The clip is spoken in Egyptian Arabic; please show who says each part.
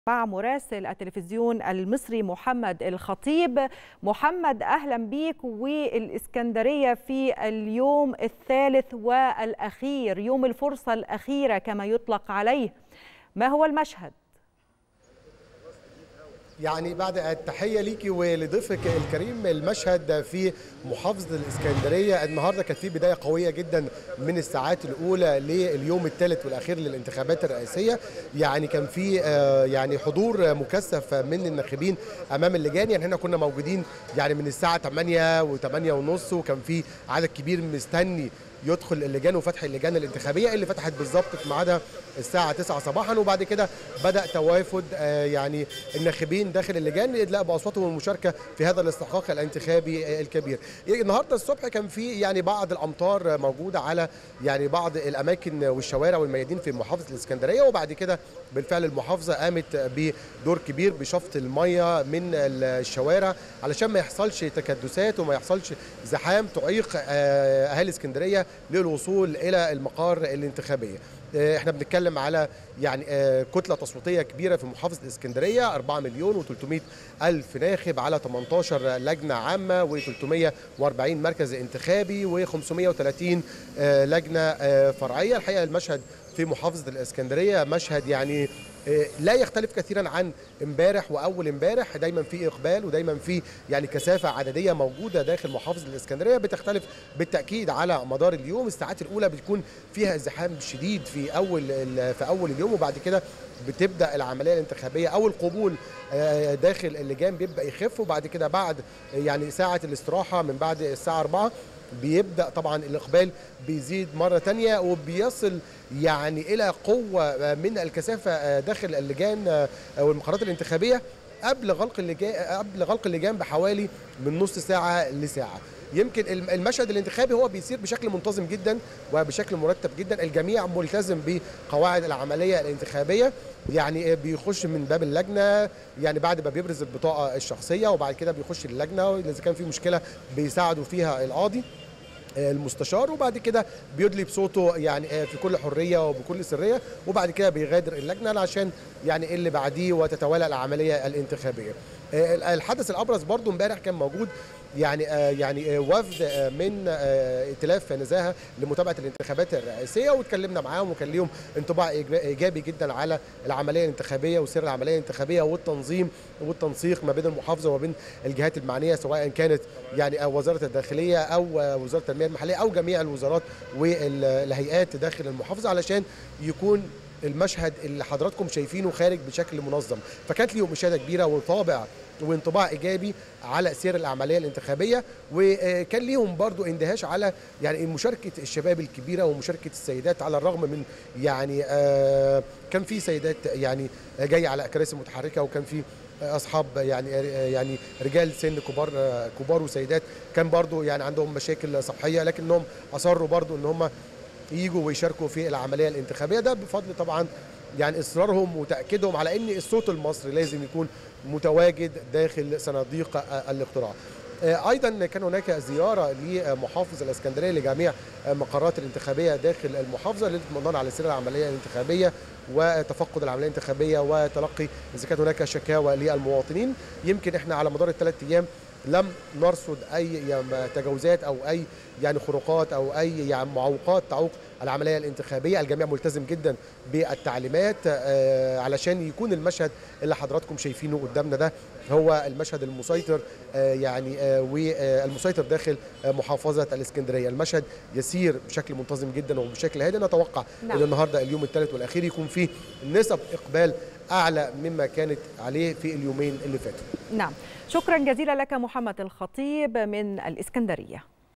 Speaker 1: مع مراسل التلفزيون المصري محمد الخطيب محمد أهلا بيك والإسكندرية في اليوم الثالث والأخير يوم الفرصة الأخيرة كما يطلق عليه ما هو المشهد؟
Speaker 2: يعني بعد التحية ليكي ولضيفك الكريم المشهد في محافظة الإسكندرية النهاردة كانت في بداية قوية جدا من الساعات الأولى لليوم الثالث والأخير للانتخابات الرئاسية يعني كان في يعني حضور مكثف من الناخبين أمام اللجان يعني هنا كنا موجودين يعني من الساعة 8 و8 ونص وكان في عدد كبير مستني يدخل اللجان وفتح اللجان الانتخابيه اللي فتحت بالظبط في ميعادها الساعه 9 صباحا وبعد كده بدا توافد يعني الناخبين داخل اللجان لادلاء باصواتهم المشاركه في هذا الاستحقاق الانتخابي الكبير. النهارده الصبح كان في يعني بعض الامطار موجوده على يعني بعض الاماكن والشوارع والميادين في محافظه الاسكندريه وبعد كده بالفعل المحافظه قامت بدور كبير بشفط الميه من الشوارع علشان ما يحصلش تكدسات وما يحصلش زحام تعيق اهالي اسكندريه للوصول الى المقار الانتخابيه احنا بنتكلم على يعني كتله تصويتيه كبيره في محافظه الاسكندريه 4 مليون و300 الف ناخب على 18 لجنه عامه و340 مركز انتخابي و530 لجنه فرعيه الحقيقه المشهد في محافظه الاسكندريه مشهد يعني لا يختلف كثيرا عن امبارح واول امبارح دايما في اقبال ودايما في يعني كثافه عدديه موجوده داخل محافظه الاسكندريه بتختلف بالتاكيد على مدار اليوم الساعات الاولى بتكون فيها ازدحام شديد في اول في اول اليوم وبعد كده بتبدا العمليه الانتخابيه او القبول داخل اللجان بيبدا يخف وبعد كده بعد يعني ساعه الاستراحه من بعد الساعه 4 بيبدا طبعا الاقبال بيزيد مره تانية وبيصل يعني الى قوه من الكثافه داخل اللجان او المقرات الانتخابيه قبل غلق اللجان قبل غلق اللجان بحوالي من نص ساعه لساعه يمكن المشهد الانتخابي هو بيسير بشكل منتظم جدا وبشكل مرتب جدا الجميع ملتزم بقواعد العمليه الانتخابيه يعني بيخش من باب اللجنه يعني بعد ما بيبرز البطاقه الشخصيه وبعد كده بيخش اللجنه اذا كان في مشكله بيساعدوا فيها القاضي المستشار وبعد كده بيدلي بصوته يعني في كل حريه وبكل سريه وبعد كده بيغادر اللجنه عشان يعني اللي بعديه وتتوالى العمليه الانتخابيه. الحدث الابرز برضو امبارح كان موجود يعني يعني وفد من ائتلاف نزاهه لمتابعه الانتخابات الرئاسيه واتكلمنا معاهم وكان ليهم انطباع ايجابي جدا على العمليه الانتخابيه وسير العمليه الانتخابيه والتنظيم والتنسيق ما بين المحافظه وبين الجهات المعنيه سواء كانت يعني وزاره الداخليه او وزاره التنميه المحليه او جميع الوزارات والهيئات داخل المحافظه علشان يكون المشهد اللي حضراتكم شايفينه خارج بشكل منظم فكانت ليهم اشاده كبيره وطابع وانطباع ايجابي على سير العمليه الانتخابيه وكان ليهم برضو اندهاش على يعني مشاركه الشباب الكبيره ومشاركه السيدات على الرغم من يعني كان في سيدات يعني جايه على كراسي متحركه وكان في اصحاب يعني يعني رجال سن كبار كبار وسيدات كان برضو يعني عندهم مشاكل صحيه لكنهم اصروا برضو ان هم يجوا ويشاركوا في العمليه الانتخابيه ده بفضل طبعا يعني اصرارهم وتاكيدهم على ان الصوت المصري لازم يكون متواجد داخل صناديق الاقتراع. ايضا كان هناك زياره لمحافظ الاسكندريه لجميع مقرات الانتخابيه داخل المحافظه للاطمئنان على سير العمليه الانتخابيه وتفقد العمليه الانتخابيه وتلقي اذا كانت هناك شكاوى للمواطنين يمكن احنا على مدار الثلاث ايام لم نرصد اي تجاوزات او اي يعني خروقات او اي يعني معوقات تعوق العمليه الانتخابيه الجميع ملتزم جدا بالتعليمات علشان يكون المشهد اللي حضراتكم شايفينه قدامنا ده هو المشهد المسيطر يعني والمسيطر داخل محافظه الاسكندريه المشهد يسير بشكل منتظم جدا وبشكل هادئ نتوقع نعم. ان النهارده اليوم الثالث والاخير يكون فيه نسب اقبال اعلى مما كانت عليه في اليومين اللي فاتوا
Speaker 1: نعم شكرا جزيلا لك محمد الخطيب من الاسكندريه